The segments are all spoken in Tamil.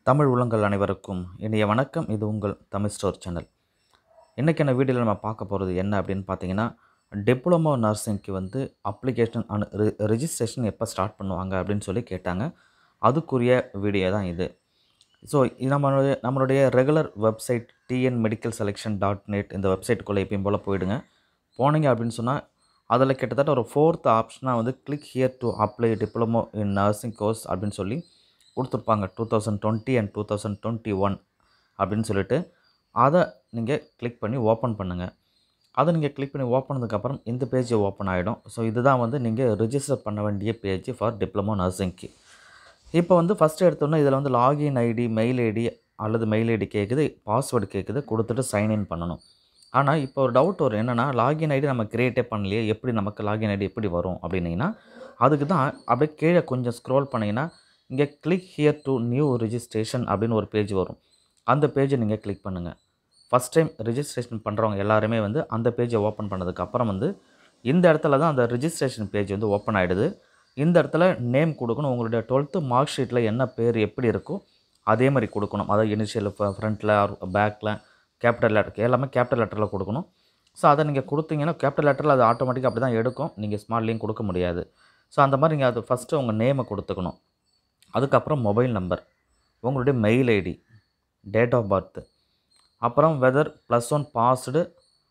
தமிழ் உள்ளங்கள் அனைவருக்கும் இனிய வணக்கம் இது உங்கள் தமிழ் ஸ்டோர் சேனல் இன்றைக்கான வீடியோவில் நம்ம பார்க்க போகிறது என்ன அப்படின்னு பார்த்தீங்கன்னா டிப்ளமோ நர்சிங்க்கு வந்து அப்ளிகேஷன் அனு ரிஜிஸ்ட்ரேஷன் எப்போ ஸ்டார்ட் பண்ணுவாங்க அப்படின்னு சொல்லி கேட்டாங்க அதுக்குரிய வீடியோ தான் இது ஸோ நம்மளுடைய நம்மளுடைய regular website TN medical selection dot net இந்த வெப்சைட்டுக்குள்ளே எப்பயும் போல் போயிடுங்க போனீங்க அப்படின்னு சொன்னால் அதில் கிட்டத்தட்ட ஒரு ஃபோர்த் ஆப்ஷனாக வந்து click here to apply diploma in nursing course அப்படின்னு சொல்லி கொடுத்துருப்பாங்க two thousand twenty and two thousand twenty one அப்படின்னு சொல்லிட்டு அதை நீங்கள் கிளிக் பண்ணி ஓப்பன் பண்ணுங்கள் அதை நீங்கள் கிளிக் பண்ணி ஓப்பன் பண்ணதுக்கப்புறம் இந்த பேஜ் ஓப்பன் ஆகிடும் ஸோ இதுதான் வந்து நீங்கள் ரிஜிஸ்டர் பண்ண வேண்டிய பேஜ் ஃபார் டிப்ளமோ நர்சிங்க்கு இப்போ வந்து ஃபஸ்ட்டு எடுத்தோன்னே இதில் வந்து லாகின் ஐடி மெயில் ஐடி அல்லது மெயில் ஐடி கேட்குது பாஸ்வேர்டு கேட்குது கொடுத்துட்டு சைன்இன் பண்ணணும் ஆனால் இப்போ ஒரு டவுட் வரும் என்னென்னா லாகின் ஐடி நம்ம கிரியேட்டே பண்ணலையே எப்படி நமக்கு லாகின் ஐடி எப்படி வரும் அப்படின்னீங்கன்னா அதுக்கு தான் அப்படியே கீழே கொஞ்சம் ஸ்க்ரோல் பண்ணிங்கன்னா இங்கே click here to new registration அப்படின்னு ஒரு பேஜ் வரும் அந்த பேஜை நீங்கள் கிளிக் பண்ணுங்கள் ஃபஸ்ட் டைம் ரிஜிஸ்ட்ரேஷன் பண்ணுறவங்க எல்லாருமே வந்து அந்த பேஜை ஓப்பன் பண்ணதுக்கு அப்புறம் வந்து இந்த இடத்துல தான் அந்த ரிஜிஸ்ட்ரேஷன் பேஜ் வந்து ஓப்பன் ஆகிடுது இந்த இடத்துல நேம் கொடுக்கணும் உங்களுடைய டுவெல்த்து மார்க் ஷீட்டில் என்ன பேர் எப்படி இருக்கோ அதே மாதிரி கொடுக்கணும் அதாவது இனிஷியல் ஃப்ரண்ட்டில் பேக்கில் கேபிட்டல் லெட்டர் எல்லாமே கேபிட்டல் லெட்டரில் கொடுக்கணும் ஸோ அதை நீங்கள் கொடுத்தீங்கன்னா கேபிட்டல் லெட்டரில் அது ஆட்டோமேட்டிக்காக அப்படி தான் எடுக்கும் நீங்கள் ஸ்மார்ட்லேயும் கொடுக்க முடியாது ஸோ அந்த மாதிரி நீங்கள் அது ஃபஸ்ட்டு உங்கள் நேமை கொடுத்துக்கணும் அதுக்கப்புறம் மொபைல் நம்பர் உங்களுடைய mail ID date of birth அப்புறம் whether plus one passed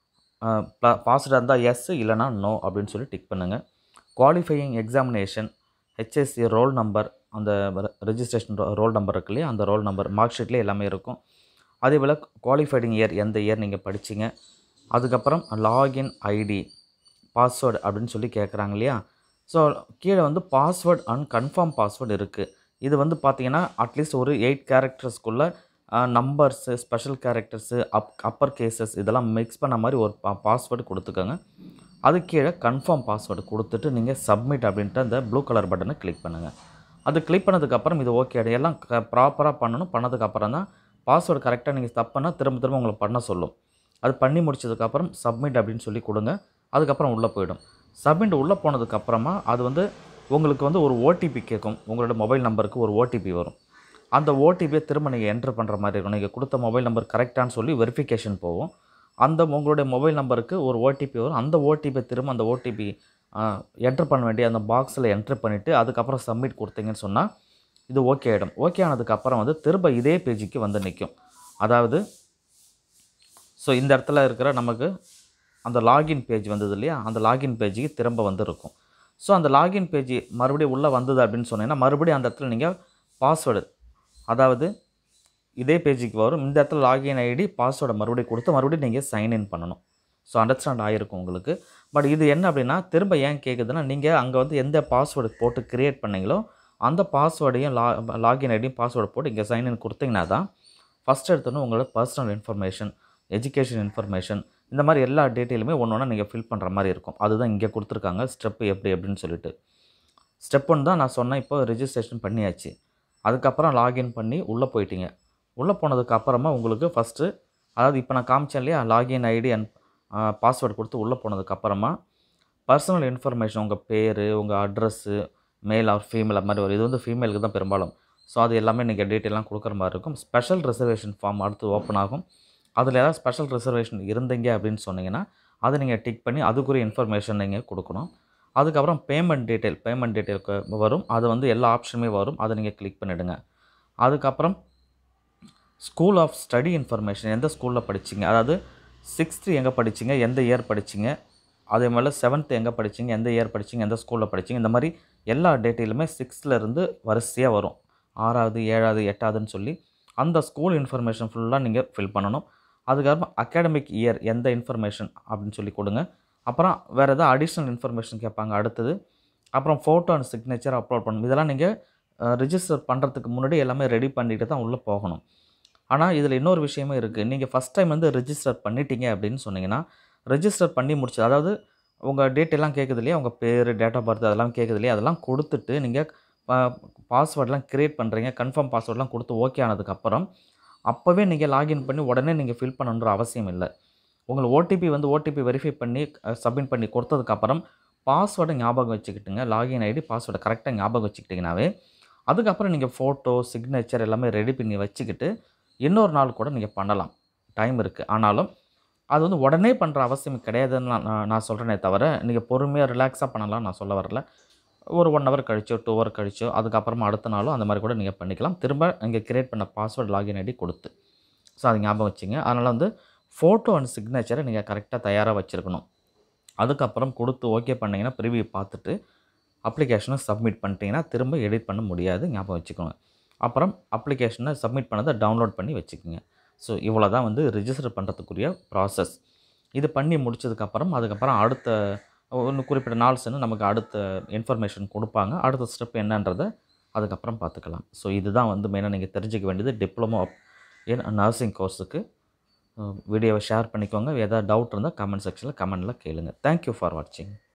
passed இருந்தால் எஸ் இல்லைனா நோ அப்படின்னு சொல்லி டிக் பண்ணுங்கள் qualifying examination HSC roll number அந்த ரெஜிஸ்ட்ரேஷன் ரோல் நம்பர் இருக்கு இல்லையா அந்த ரோல் நம்பர் மார்க் ஷீட்லேயே எல்லாமே இருக்கும் அதே போல் குவாலிஃபைடிங் இயர் எந்த இயர் நீங்கள் படிச்சிங்க அதுக்கப்புறம் லாகின் ஐடி பாஸ்வேர்டு அப்படின்னு சொல்லி கேட்குறாங்க இல்லையா ஸோ கீழே வந்து பாஸ்வேர்டு அண்ட் கன்ஃபார்ம் பாஸ்வேர்டு இருக்குது இது வந்து பார்த்தீங்கன்னா அட்லீஸ்ட் ஒரு எயிட் கேரக்டர்ஸ்க்குள்ளே numbers special characters up upper cases இதெல்லாம் மிக்ஸ் பண்ண மாதிரி ஒரு பா பாஸ்வேர்டு கொடுத்துக்கோங்க அது கீழே கன்ஃபார்ம் பாஸ்வேர்டு கொடுத்துட்டு நீங்கள் சப்மிட் அப்படின்ட்டு அந்த ப்ளூ கலர் பட்டனை கிளிக் பண்ணுங்கள் அது கிளிக் பண்ணதுக்கப்புறம் இது ஓகே எல்லாம் ப்ராப்பராக பண்ணணும் பண்ணதுக்கப்புறம் தான் பாஸ்வேர்டு கரெக்டாக நீங்கள் தப்புனா திரும்ப திரும்ப உங்களை பண்ண சொல்லும் அது பண்ணி முடிச்சதுக்கப்புறம் சப்மிட் அப்படின்னு சொல்லி கொடுங்க அதுக்கப்புறம் உள்ளே போயிடும் சப்மிட் உள்ளே போனதுக்கப்புறமா அது வந்து உங்களுக்கு வந்து ஒரு ஓடிபி கேட்கும் உங்களோட மொபைல் நம்பருக்கு ஒரு ஓடிபி வரும் அந்த ஓடிபியை திரும்ப நீங்கள் என்ட்ரு பண்ணுற மாதிரி இருக்கும் நீங்கள் கொடுத்த மொபைல் நம்பர் கரெக்டானு சொல்லி வெரிஃபிகேஷன் போகும் அந்த உங்களுடைய மொபைல் நம்பருக்கு ஒரு ஓடிபி வரும் அந்த ஓடிபியை திரும்ப அந்த ஓடிபி என்ட்ரு பண்ண வேண்டிய அந்த பாக்ஸில் என்ட்ரு பண்ணிவிட்டு அதுக்கப்புறம் சப்மிட் கொடுத்தீங்கன்னு சொன்னால் இது ஓகே ஆகிடும் ஓகே ஆனதுக்கப்புறம் வந்து திரும்ப இதே பேஜுக்கு வந்து நிற்கும் அதாவது ஸோ இந்த இடத்துல இருக்கிற நமக்கு அந்த லாகின் பேஜ் வந்தது இல்லையா அந்த லாகின் பேஜுக்கு திரும்ப வந்து இருக்கும் ஸோ அந்த லாகின் பேஜ் மறுபடியும் உள்ளே வந்தது அப்படின்னு சொன்னீங்கன்னா மறுபடியும் அந்த இடத்துல நீங்கள் பாஸ்வேர்டு அதாவது இதே பேஜுக்கு வரும் இந்த இடத்துல லாகின் ஐடி பாஸ்வேர்டை மறுபடியும் கொடுத்து மறுபடியும் நீங்கள் சைன்இன் பண்ணணும் ஸோ அண்டர்ஸ்டாண்ட் ஆகிருக்கும் உங்களுக்கு பட் இது என்ன அப்படின்னா திரும்ப ஏன் கேட்குதுன்னா நீங்கள் அங்கே வந்து எந்த பாஸ்வேர்டு போட்டு க்ரியேட் பண்ணீங்களோ அந்த பாஸ்வேர்டையும் லா லாகின் ஐடியும் பாஸ்வேர்டு போட்டு இங்கே சைன்இன் கொடுத்தீங்கன்னா தான் ஃபஸ்ட் எடுத்தோன்னே உங்களோட பர்சனல் இன்ஃபர்மேஷன் எஜுகேஷன் இன்ஃபர்மேஷன் இந்த மாதிரி எல்லா டீட்டெயிலுமே ஒன்று ஒன்றா நீங்கள் ஃபில் பண்ணுற மாதிரி இருக்கும் அதுதான் இங்கே கொடுத்துருக்காங்க ஸ்டெப்பு எப்படி எப்படின்னு சொல்லிட்டு ஸ்டெப் ஒன் தான் நான் சொன்னேன் இப்போ ரிஜிஸ்ட்ரேஷன் பண்ணியாச்சு அதுக்கப்புறம் லாகின் பண்ணி உள்ளே போயிட்டீங்க உள்ளே போனதுக்கு அப்புறமா உங்களுக்கு ஃபஸ்ட்டு அதாவது இப்போ நான் காமிச்சேன் இல்லையா லாகின் ஐடி அண்ட் பாஸ்வேர்டு கொடுத்து உள்ளே போனதுக்கப்புறமா பர்சனல் இன்ஃபர்மேஷன் உங்கள் பேர் உங்கள் அட்ரஸ்ஸு மேல் ஆர் ஃபீமேல் அது மாதிரி வரும் இது வந்து ஃபீமேலுக்கு தான் பெரும்பாலும் ஸோ அது எல்லாமே நீங்கள் டீட்டெயிலாம் கொடுக்குற மாதிரி இருக்கும் ஸ்பெஷல் ரிசர்வேஷன் ஃபார்ம் அடுத்து ஓப்பன் ஆகும் அதில் ஏதாவது ஸ்பெஷல் ரிசர்வேஷன் இருந்தீங்க அப்படின்னு சொன்னீங்கன்னா அதை நீங்கள் டிக் பண்ணி அதுக்குரிய இன்ஃபர்மேஷன் நீங்கள் கொடுக்கணும் அதுக்கப்புறம் பேமெண்ட் டீட்டெயில் பேமெண்ட் டீட்டெயிலுக்கு வரும் அது வந்து எல்லா ஆப்ஷனுமே வரும் அதை நீங்கள் கிளிக் பண்ணிவிடுங்க அதுக்கப்புறம் ஸ்கூல் ஆஃப் ஸ்டடி இன்ஃபர்மேஷன் எந்த ஸ்கூலில் படிச்சிங்க அதாவது சிக்ஸ்த்து எங்கே படிச்சிங்க எந்த இயர் படிச்சிங்க அதே மாதிரி செவன்த்து எங்கே படிச்சிங்க எந்த இயர் படிச்சிங்க எந்த ஸ்கூலில் படிச்சிங்க இந்த மாதிரி எல்லா டேட்டையிலுமே சிக்ஸ்த்துலேருந்து வரிசையாக வரும் ஆறாவது ஏழாவது எட்டாவதுன்னு சொல்லி அந்த ஸ்கூல் இன்ஃபர்மேஷன் ஃபுல்லாக நீங்கள் ஃபில் பண்ணணும் அதுக்கப்புறம் அகாடமிக் இயர் எந்த இன்ஃபர்மேஷன் அப்படின்னு சொல்லி கொடுங்க அப்புறம் வேறு எதாவது அடிஷ்னல் இன்ஃபர்மேஷன் கேட்பாங்க அடுத்தது அப்புறம் ஃபோட்டோ அண்ட் சிக்னேச்சர் அப்லோட் பண்ணணும் இதெல்லாம் நீங்கள் ரிஜிஸ்டர் பண்ணுறதுக்கு முன்னாடி எல்லாமே ரெடி பண்ணிட்டு தான் உள்ளே போகணும் ஆனால் இதில் இன்னொரு விஷயமும் இருக்குது நீங்கள் ஃபஸ்ட் டைம் வந்து ரிஜிஸ்டர் பண்ணிட்டீங்க அப்படின்னு சொன்னீங்கன்னா ரெஜிஸ்டர் பண்ணி முடிச்சு அதாவது உங்கள் டேட் எல்லாம் கேட்குது இல்லையா உங்கள் பேர் டேட் ஆஃப் பர்த் அதெல்லாம் கேட்குது இல்லையா அதெல்லாம் கொடுத்துட்டு நீங்கள் பாஸ்வேர்டெலாம் க்ரியேட் பண்ணுறீங்க கன்ஃபார்ம் பாஸ்வேர்டெலாம் கொடுத்து ஓகே ஆனதுக்கப்புறம் அப்போவே நீங்கள் லாகின் பண்ணி உடனே நீங்கள் ஃபில் பண்ணணுன்ற அவசியம் இல்லை உங்களை ஓடிபி வந்து ஓடிபி வெரிஃபை பண்ணி சப்மிட் பண்ணி கொடுத்ததுக்கப்புறம் பாஸ்வேர்டை ஞாபகம் வச்சுக்கிட்டுங்க லாகின் ஐடி பாஸ்வேர்டை கரெக்டாக ஞாபகம் வச்சுக்கிட்டிங்கனாவே அதுக்கப்புறம் நீங்கள் ஃபோட்டோ சிக்னேச்சர் எல்லாமே ரெடி பண்ணி வச்சுக்கிட்டு இன்னொரு நாள் கூட நீங்கள் பண்ணலாம் டைம் இருக்குது ஆனாலும் அது வந்து உடனே பண்ணுற அவசியம் கிடையாதுன்னு நான் நான் நான் சொல்கிறேனே தவிர நீங்கள் பொறுமையாக ரிலாக்ஸாக பண்ணலாம் நான் சொல்ல வரல ஒரு ஒன் ஹவர் கழிச்சோ டூ ஹவர் கழிச்சோ அதுக்கப்புறமா அடுத்த நாளும் அந்த மாதிரி கூட நீங்கள் பண்ணிக்கலாம் திரும்ப நீங்கள் கிரியேட் பண்ண பாஸ்வேர்ட் லாகின் ஐடி கொடுத்து ஸோ அது ஞாபகம் வச்சுங்க அதனால் வந்து ஃபோட்டோ அண்ட் சிக்னேச்சரை நீங்கள் கரெக்டாக தயாராக வச்சுருக்கணும் அதுக்கப்புறம் கொடுத்து ஓகே பண்ணிங்கன்னா ப்ரிவியூ பார்த்துட்டு அப்ளிகேஷனை சப்மிட் பண்ணிட்டீங்கன்னா திரும்ப எடிட் பண்ண முடியாது ஞாபகம் வச்சுக்கோங்க அப்புறம் அப்ளிகேஷனை சப்மிட் பண்ணதை டவுன்லோட் பண்ணி வச்சுக்கோங்க ஸோ இவ்வளோ தான் வந்து ரிஜிஸ்டர் பண்ணுறதுக்குரிய ப்ராசஸ் இது பண்ணி முடிச்சதுக்கப்புறம் அதுக்கப்புறம் அடுத்த ஒன்று குறிப்பிட்ட நாள் சென்று நமக்கு அடுத்த இன்ஃபர்மேஷன் கொடுப்பாங்க அடுத்த ஸ்டெப் என்னன்றதை அதுக்கப்புறம் பார்த்துக்கலாம் ஸோ இதுதான் வந்து மெயினாக நீங்கள் தெரிஞ்சுக்க வேண்டியது டிப்ளமோ இன் நர்சிங் கோர்ஸுக்கு வீடியோவை ஷேர் பண்ணிக்கோங்க ஏதாவது டவுட் இருந்தால் கமெண்ட் செக்ஷனில் கமெண்டில் கேளுங்க தேங்க்யூ ஃபார் வாட்சிங்